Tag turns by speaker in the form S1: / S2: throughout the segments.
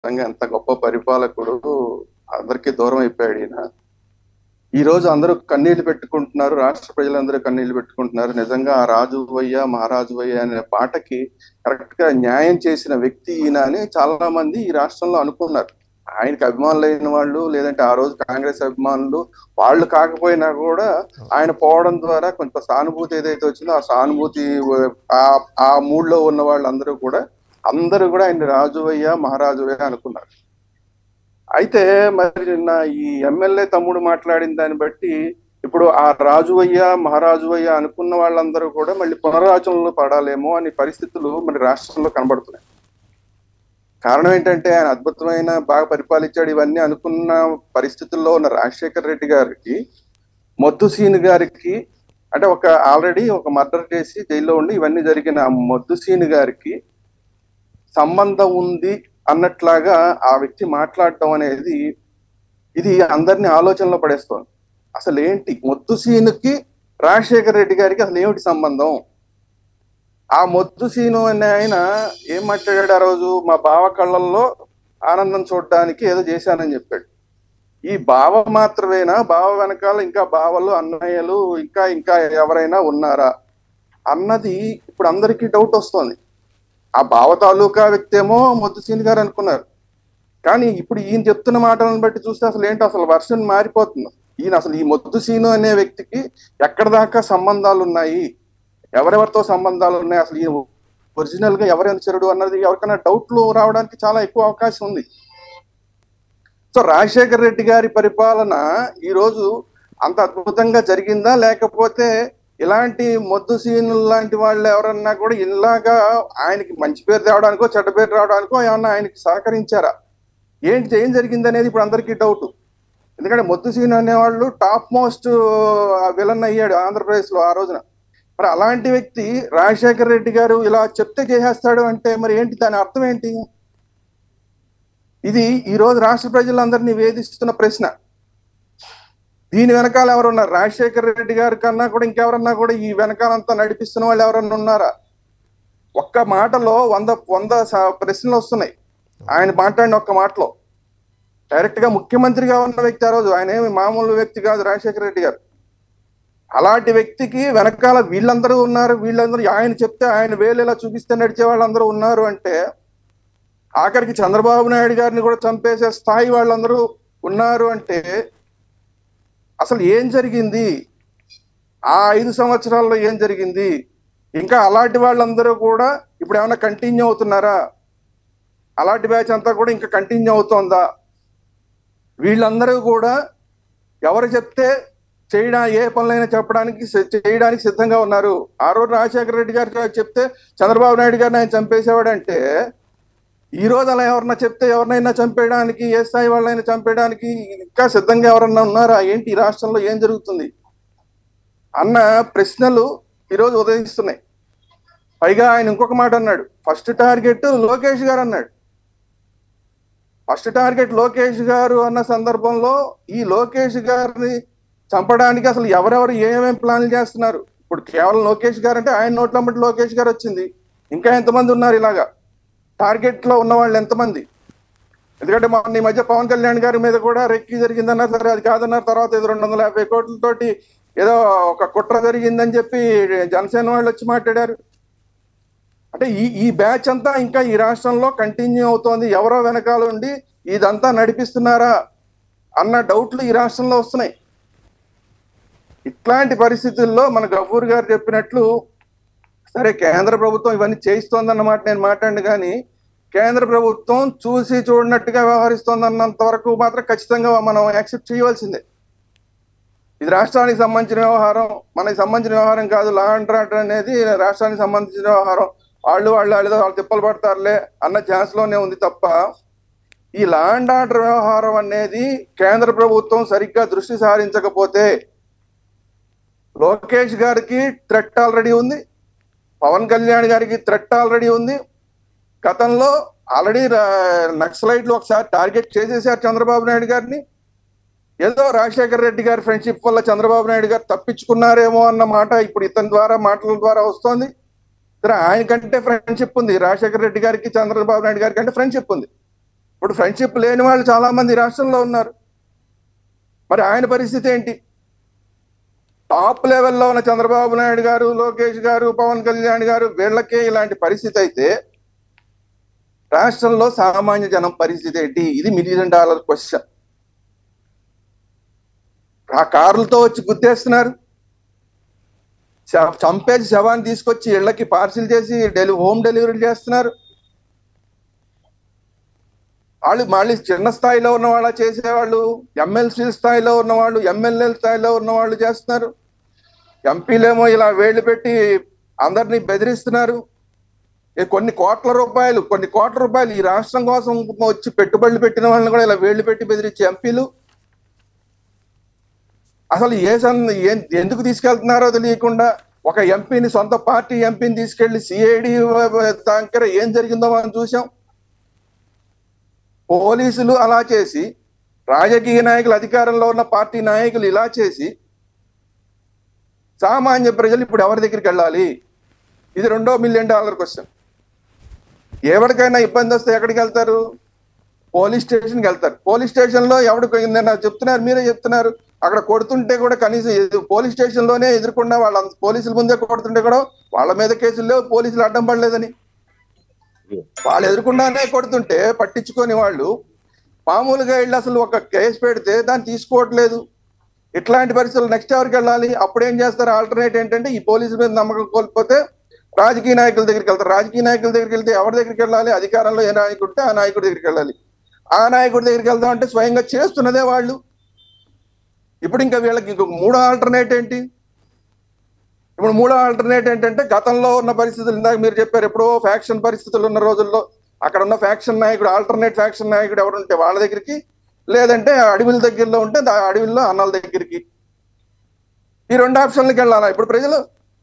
S1: నిజంగా ఎంత గొప్ప పరిపాలకుడు అందరికీ దూరం అయిపోయాడు ఈయన ఈ రోజు అందరూ కన్నీళ్లు పెట్టుకుంటున్నారు రాష్ట్ర ప్రజలందరూ కన్నీళ్లు పెట్టుకుంటున్నారు నిజంగా ఆ రాజు వయ్య మహారాజు వయ్య అనే పాటకి కరెక్ట్ గా న్యాయం చేసిన వ్యక్తి ఈయన అని చాలా మంది ఈ రాష్ట్రంలో అనుకున్నారు ఆయనకి అభిమానులైన వాళ్ళు లేదంటే ఆ రోజు కాంగ్రెస్ అభిమానులు వాళ్ళు కాకపోయినా కూడా ఆయన పోవడం ద్వారా కొంత సానుభూతి ఏదైతే వచ్చిందో ఆ సానుభూతి ఆ ఆ మూడ్ లో ఉన్న వాళ్ళందరూ కూడా అందరూ కూడా ఆయన రాజువయ్య మహారాజువయ్య అనుకున్నారు అయితే మరి నిన్న ఈ ఎమ్మెల్యే తమ్ముడు మాట్లాడిన దాన్ని బట్టి ఇప్పుడు ఆ రాజువయ్య మహారాజువయ్య అనుకున్న వాళ్ళందరూ కూడా మళ్ళీ పునరాచనలో పడాలేమో అనే పరిస్థితులు మన రాష్ట్రంలో కనబడుతున్నాయి కారణం ఏంటంటే ఆయన అద్భుతమైన బాగా పరిపాలించాడు ఇవన్నీ అనుకున్న పరిస్థితుల్లో ఉన్న రాజశేఖర్ రెడ్డి గారికి మొద్దు సీన్ గారికి అంటే ఒక ఆల్రెడీ ఒక మర్డర్ చేసి జైల్లో ఉండి ఇవన్నీ జరిగిన మొద్దు సీన్ గారికి సంబంధం ఉంది అన్నట్లాగా ఆ వ్యక్తి మాట్లాడటం అనేది ఇది అందరినీ ఆలోచనలో పడేస్తోంది అసలు ఏంటి మొద్దు సీనుకి రాజశేఖర్ రెడ్డి గారికి అసలు ఏమిటి సంబంధం ఆ మొద్దు సీను అనే ఆయన ఏం మాట్లాడాడు ఆ రోజు మా బావ కళ్ళల్లో ఆనందం చూడడానికి ఏదో చేశానని చెప్పాడు ఈ బావ మాత్రమేనా బావ వెనకాల ఇంకా బావలు అన్నయ్యలు ఇంకా ఇంకా ఎవరైనా ఉన్నారా అన్నది ఇప్పుడు అందరికీ డౌట్ వస్తుంది ఆ బావ తాలూకా వ్యక్తి ఏమో మొద్దు సీన్ గారు అనుకున్నారు కానీ ఇప్పుడు ఈయన చెప్తున్న మాటలను బట్టి చూస్తే అసలు ఏంటి అసలు వర్షన్ మారిపోతుంది ఈయన అసలు ఈ మొద్దు సీను అనే వ్యక్తికి ఎక్కడ దాకా సంబంధాలు ఉన్నాయి ఎవరెవరితో సంబంధాలు ఉన్నాయి అసలు ఈయన ఒరిజినల్ గా ఎవరి అనుచరుడు అన్నది ఎవరికైనా డౌట్లు రావడానికి చాలా ఎక్కువ అవకాశం ఉంది సో రాజశేఖర్ రెడ్డి గారి పరిపాలన ఈ రోజు అంత అద్భుతంగా జరిగిందా లేకపోతే ఇలాంటి మొద్దు సీనులు లాంటి వాళ్ళు ఎవరన్నా కూడా ఇలాగా ఆయనకి మంచి పేరు తేవడానికో చెడ్డ పేరు రావడానికో ఏమన్నా ఆయనకి సహకరించారా ఏంటి ఏం జరిగింది అనేది ఇప్పుడు అందరికీ డౌట్ ఎందుకంటే మొద్దు సీన్ అనేవాళ్ళు టాప్ మోస్ట్ విలన్ అయ్యాడు ఆంధ్రప్రదేశ్ లో ఆ రోజున మరి అలాంటి వ్యక్తి రాజశేఖర్ రెడ్డి గారు ఇలా చెప్తే చేసేస్తాడు అంటే మరి ఏంటి దాని అర్థం ఏంటి ఇది ఈ రోజు రాష్ట్ర ప్రజలందరినీ వేధిస్తున్న ప్రశ్న దీని వెనకాల ఎవరున్నారు రాజశేఖర్ రెడ్డి గారి కన్నా కూడా ఇంకెవరన్నా కూడా ఈ వెనకాలంతా నడిపిస్తున్న వాళ్ళు ఎవరన్నా ఉన్నారా ఒక్క మాటలో వంద వంద స- ప్రశ్నలు వస్తున్నాయి ఆయన మాట్లాడిన ఒక్క మాటలో డైరెక్ట్ గా ముఖ్యమంత్రిగా ఉన్న వ్యక్తి ఆ రోజు ఆయన ఏమి మామూలు వ్యక్తి కాదు రాజశేఖర రెడ్డి గారు అలాంటి వ్యక్తికి వెనకాల వీళ్ళందరూ ఉన్నారు వీళ్ళందరూ ఆయన చెప్తే ఆయన వేలు ఇలా చూపిస్తే నడిచే వాళ్ళందరూ ఉన్నారు అంటే ఆఖరికి చంద్రబాబు నాయుడు గారిని కూడా చంపేసే స్థాయి వాళ్ళందరూ ఉన్నారు అంటే అసలు ఏం జరిగింది ఆ ఐదు సంవత్సరాల్లో ఏం జరిగింది ఇంకా అలాంటి వాళ్ళందరూ కూడా ఇప్పుడు ఏమైనా కంటిన్యూ అవుతున్నారా అలాంటి బ్యాచ్ అంతా కూడా ఇంకా కంటిన్యూ అవుతోందా వీళ్ళందరూ కూడా ఎవరు చెప్తే చేయడా ఏ పనులైనా చెప్పడానికి సి- చేయడానికి సిద్ధంగా ఉన్నారు ఆ రోజు రాజశేఖర రెడ్డి గారికి చెప్తే చంద్రబాబు నాయుడు గారిని ఆయన చంపేసేవాడంటే ఈ రోజు అలా ఎవరన్నా చెప్తే ఎవరినైనా చంపేయడానికి ఏ స్థాయి వాళ్ళైనా చంపేయడానికి ఇంకా సిద్ధంగా ఎవరన్నా ఉన్నారా ఏంటి ఈ రాష్ట్రంలో ఏం జరుగుతుంది అన్న ప్రశ్నలు ఈరోజు ఉదయిస్తున్నాయి పైగా ఆయన ఇంకొక మాట అన్నాడు ఫస్ట్ టార్గెట్ లోకేష్ గారు అన్నాడు ఫస్ట్ టార్గెట్ లోకేష్ గారు అన్న సందర్భంలో ఈ లోకేష్ గారిని చంపడానికి అసలు ఎవరెవరు ఏమేమి ప్లాన్లు చేస్తున్నారు ఇప్పుడు కేవలం లోకేష్ గారు అంటే ఆయన నోట్లమ్మటి లోకేష్ గారు వచ్చింది ఇంకా ఎంతమంది ఉన్నారు ఇలాగా టార్గెట్ లో ఉన్న వాళ్ళు ఎంతమంది ఎందుకంటే మొన్న ఈ మధ్య పవన్ కళ్యాణ్ గారి మీద కూడా రెక్కి జరిగిందన్నారు సరే అది కాదన్నారు తర్వాత ఏదో రెండు వందల యాభై కోట్లతోటి ఏదో ఒక కుట్ర జరిగిందని చెప్పి జనసేన వాళ్ళు వచ్చి మాట్లాడారు అంటే ఈ ఈ బ్యాచ్ అంతా ఇంకా ఈ రాష్ట్రంలో కంటిన్యూ అవుతోంది ఎవరో వెనకాల ఉండి ఇదంతా నడిపిస్తున్నారా అన్న డౌట్లు ఈ రాష్ట్రంలో వస్తున్నాయి ఇట్లాంటి పరిస్థితుల్లో మన గఫూర్ గారు చెప్పినట్లు సరే కేంద్ర ప్రభుత్వం ఇవన్నీ చేయిస్తోందన్నమాట నేను మాట్లాడిన కానీ కేంద్ర ప్రభుత్వం చూసి చూడనట్టుగా వ్యవహరిస్తోందన్నంత వరకు మాత్రం ఖచ్చితంగా మనం యాక్సెప్ట్ చేయవలసిందే ఇది రాష్ట్రానికి సంబంధించిన వ్యవహారం మనకి సంబంధించిన వ్యవహారం కాదు లా అండ్ ఆర్డర్ అనేది రాష్ట్రానికి సంబంధించిన వ్యవహారం వాళ్ళు వాళ్ళు వాళ్ళు వాళ్ళు తిప్పలు పడతారులే అన్న ఛాన్స్ లోనే ఉంది తప్ప ఈ లా అండ్ ఆర్డర్ వ్యవహారం అనేది కేంద్ర ప్రభుత్వం సరిగ్గా దృష్టి సారించకపోతే లోకేష్ గారికి థ్రెట్ ఆల్రెడీ ఉంది పవన్ కళ్యాణ్ గారికి థ్రెట్ ఆల్రెడీ ఉంది గతంలో ఆల్రెడీ నక్సలైట్లు ఒకసారి టార్గెట్ చేసేసారు చంద్రబాబు నాయుడు గారిని ఏదో రాజశేఖర రెడ్డి గారి ఫ్రెండ్షిప్ వల్ల చంద్రబాబు నాయుడు గారు తప్పించుకున్నారేమో అన్న మాట ఇప్పుడు ఇతని ద్వారా మాటల ద్వారా వస్తోంది సరే ఆయన కంటే ఫ్రెండ్షిప్ ఉంది రాజశేఖర రెడ్డి గారికి చంద్రబాబు నాయుడు గారి కంటే ఫ్రెండ్షిప్ ఉంది ఇప్పుడు ఫ్రెండ్షిప్ లేని వాళ్ళు చాలా మంది ఈ రాష్ట్రంలో ఉన్నారు మరి ఆయన పరిస్థితి ఏంటి టాప్ లెవెల్లో ఉన్న చంద్రబాబు నాయుడు గారు లోకేష్ గారు పవన్ కళ్యాణ్ గారు వీళ్ళకే ఇలాంటి పరిస్థితి అయితే రాష్ట్రంలో సామాన్య జనం పరిస్థితి ఏంటి ఇది మిలియన్ డాలర్ క్వశ్చన్ ఆ కార్లతో వచ్చి గుద్దేస్తున్నారు శ- చంపేసి శవాన్ని తీసుకొచ్చి ఇళ్ళకి పార్సిల్ చేసి డెలి హోమ్ డెలివరీ చేస్తున్నారు వాళ్ళు మళ్ళీ చిన్న స్థాయిలో ఉన్న వాళ్ళ చేసేవాళ్ళు ఎమ్మెల్సీ స్థాయిలో ఉన్న వాళ్ళు ఎమ్మెల్యే స్థాయిలో ఉన్న వాళ్ళు చేస్తున్నారు ఎంపీలేమో ఇలా వేళ్ళు పెట్టి అందరినీ బెదిరిస్తున్నారు ఈ కొన్ని కోట్ల రూపాయలు కొన్ని కోట్ల రూపాయలు ఈ రాష్ట్రం కోసం వచ్చి పెట్టుబడులు పెట్టిన వాళ్ళని కూడా ఇలా వేళ్ళు పెట్టి బెదిరించే ఎంపీలు అసలు ఏ సం- ఏ- ఎందుకు తీసుకెళ్తున్నారో తెలియకుండా ఒక ఎంపీని సొంత పార్టీ ఎంపీని తీసుకెళ్లి సిఐడి దగ్గర ఏం జరిగిందో మనం చూసాం పోలీసులు అలా చేసి రాజకీయ నాయకులు అధికారంలో ఉన్న పార్టీ నాయకులు ఇలా చేసి సామాన్య ప్రజలు ఇప్పుడు ఎవరి దగ్గరికి వెళ్ళాలి ఇది రెండో మిలియన్ డాలర్ క్వశ్చన్ ఎవరికైనా ఇబ్బంది వస్తే ఎక్కడికి వెళ్తారు పోలీస్ స్టేషన్కి వెళ్తారు పోలీస్ స్టేషన్ లో ఎవరికి నిన్న చెప్తున్నారు మీరే చెప్తున్నారు అక్కడ కొడుతుంటే కూడా కనీసం ఎదు- పోలీస్ స్టేషన్ లోనే ఎదుర్కొన్న వాళ్ళ పోలీసుల ముందే కొడుతుంటే కూడా వాళ్ళ మీద కేసులు లేవు పోలీసులు అడ్డం పడలేదని వాళ్ళు ఎదుర్కొన్నానే కొడుతుంటే పట్టించుకొని వాళ్ళు మామూలుగా వెళ్ళి అసలు ఒక కేసు పెడితే దాన్ని తీసుకోవట్లేదు ఇట్లాంటి పరిస్థితులు నెక్స్ట్ ఎవరికి వెళ్ళాలి అప్పుడు ఏం చేస్తారు ఆల్టర్నేట్ ఏంటంటే ఈ పోలీసుల మీద నమ్మకం కోల్పోతే రాజకీయ నాయకుల దగ్గరికి వెళ్తారు రాజకీయ నాయకుల దగ్గరికి వెళ్తే ఎవరి దగ్గరికి వెళ్ళాలి అధికారంలో ఏ నాయకుడు ఉంటే ఆ నాయకుడి దగ్గరికి వెళ్ళాలి ఆ నాయకుడి దగ్గరికి వెళ్దాం అంటే స్వయంగా చేస్తున్నదే వాళ్ళు ఇప్పుడు ఇంకా వీళ్ళకి ఇంకొక మూడో ఆల్టర్నేట్ ఏంటి ఇప్పుడు మూడో ఆల్టర్నేట్ ఏంటంటే గతంలో ఉన్న పరిస్థితులు ఇందాక మీరు చెప్పారు ఎప్పుడో ఫ్యాక్షన్ పరిస్థితులు ఉన్న రోజుల్లో అక్కడ ఉన్న ఫ్యాక్షన్ నాయకుడు ఆల్టర్నేట్ ఫ్యాక్షన్ నాయకుడు ఎవరు ఉంటే వాళ్ళ దగ్గరికి లేదంటే అడవిల దగ్గరలో ఉంటే దా- అడవిల్లో అన్నాల దగ్గరికి ఈ రెండు ఆప్షన్లకి వెళ్ళాలా ఇప్పుడు ప్రజలు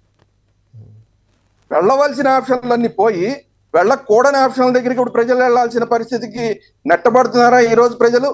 S1: వెళ్ళవలసిన ఆప్షన్లన్నీ పోయి వెళ్ళకూడని ఆప్షన్ల దగ్గరికి ఇప్పుడు ప్రజలు వెళ్ళాల్సిన పరిస్థితికి నెట్టబడుతున్నారా ఈ రోజు ప్రజలు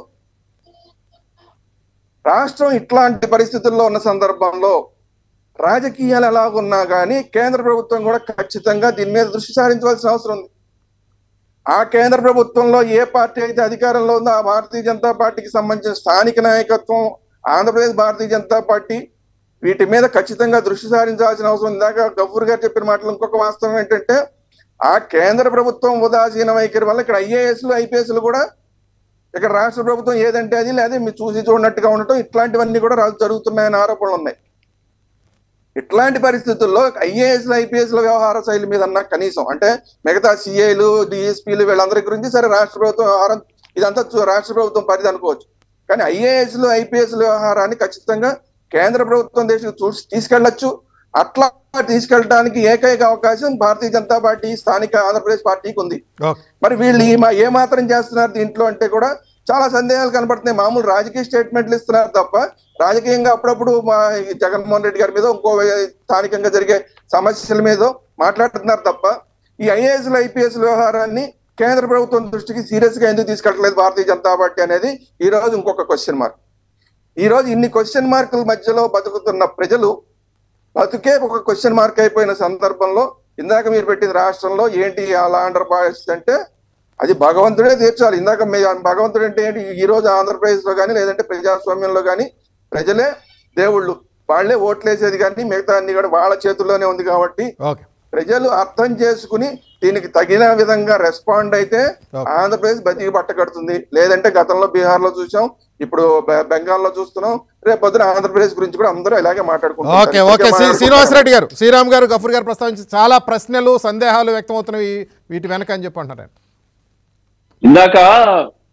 S1: రాష్ట్రం ఇట్లాంటి పరిస్థితుల్లో ఉన్న సందర్భంలో రాజకీయాలు ఎలాగున్నా కానీ కేంద్ర ప్రభుత్వం కూడా ఖచ్చితంగా దీని మీద దృష్టి సారించవలసిన అవసరం ఉంది ఆ కేంద్ర ప్రభుత్వంలో ఏ పార్టీ అయితే అధికారంలో ఉందో ఆ భారతీయ జనతా పార్టీకి సంబంధించిన స్థానిక నాయకత్వం ఆంధ్రప్రదేశ్ భారతీయ జనతా పార్టీ వీటి మీద ఖచ్చితంగా దృష్టి సారించాల్సిన అవసరం ఉంది. ఇందాక గఫూర్ గారు చెప్పిన మాటలు ఇంకొక వాస్తవం ఏంటంటే ఆ కేంద్ర ప్రభుత్వం ఉదాసీన వైఖరి వల్ల ఇక్కడ ఐఏఎస్లు ఐపీఎస్లు కూడా ఇక్కడ రాష్ట్ర ప్రభుత్వం ఏదంటే అది లేదా మీరు చూసి చూడనట్టుగా ఉండటం ఇట్లాంటివన్నీ కూడా రా- జరుగుతున్నాయని ఆరోపణలు ఉన్నాయి ఇట్లాంటి పరిస్థితుల్లో ఐఏఎస్లు ఐపీఎస్ల వ్యవహార శైలి మీద అన్న కనీసం అంటే మిగతా సిఐలు డిఎస్పీలు వీళ్ళందరి గురించి సరే రాష్ట్ర ప్రభుత్వం వ్యవహారం ఇదంతా చూ- రాష్ట్ర ప్రభుత్వం పరిధి అనుకోవచ్చు కానీ ఐఏఎస్లు ఐపీఎస్ల వ్యవహారాన్ని ఖచ్చితంగా కేంద్ర ప్రభుత్వం దేశం చూసి తీసుకెళ్లొచ్చు అట్లా తీసుకెళ్ళడానికి ఏకైక అవకాశం భారతీయ జనతా పార్టీ స్థానిక ఆంధ్రప్రదేశ్ పార్టీకి ఉంది
S2: ఓకే
S1: మరి వీళ్ళు ఈ మా ఏ మాత్రం చేస్తున్నారు దీంట్లో అంటే కూడా చాలా సందేహాలు కనబడుతున్నాయి మామూలు రాజకీయ స్టేట్మెంట్లు ఇస్తున్నారు తప్ప రాజకీయంగా అప్పుడప్పుడు మా ఈ జగన్మోహన్ రెడ్డి గారి మీద ఇంకో స్థానికంగా జరిగే సమస్యల మీద మాట్లాడుతున్నారు తప్ప ఈ ఐఏఎస్లు ఐపీఎస్ వ్యవహారాన్ని కేంద్ర ప్రభుత్వం దృష్టికి సీరియస్ గా ఎందుకు తీసుకెళ్ళట్లేదు భారతీయ జనతా పార్టీ అనేది ఈ రోజు ఇంకొక క్వశ్చన్ మార్క్ ఈ రోజు ఇన్ని క్వశ్చన్ మార్కుల మధ్యలో బతుకుతున్న ప్రజలు బతుకే ఒక క్వశ్చన్ మార్క్ అయిపోయిన సందర్భంలో ఇందాక మీరు పెట్టిన రాష్ట్రంలో ఏంటి అలా అండర్ పాస్ అంటే అది భగవంతుడే తీర్చాలి ఇందాక మీ భగవంతుడు అంటే ఏంటి ఈ రోజు ఆంధ్రప్రదేశ్ లో కానీ లేదంటే ప్రజాస్వామ్యంలో కానీ ప్రజలే దేవుళ్ళు వాళ్ళే ఓట్లేసేది కానీ మిగతా అన్ని కూడా వాళ్ళ చేతుల్లోనే ఉంది కాబట్టి
S2: ఓకే
S1: ప్రజలు అర్థం చేసుకుని దీనికి తగిన విధంగా రెస్పాండ్ అయితే
S2: Okay.
S1: ఆంధ్రప్రదేశ్ బతికి పట్టకడుతుంది లేదంటే గతంలో బీహార్ లో చూసాం ఇప్పుడు బె- బెంగాల్లో చూస్తున్నాం రేపు పొద్దున ఆంధ్రప్రదేశ్ గురించి కూడా అందరూ ఇలాగే మాట్లాడుకుంటారు
S2: ఓకే ఓకే శ్రీ- శ్రీనివాసరెడ్డి గారు శ్రీరామ్ గారు గఫూర్ గారు ప్రస్తావించి చాలా ప్రశ్నలు సందేహాలు వ్యక్తమవుతున్నవి వీటి వెనక అని చెప్పి అంటున్నారు ఆయన.
S3: ఇందాక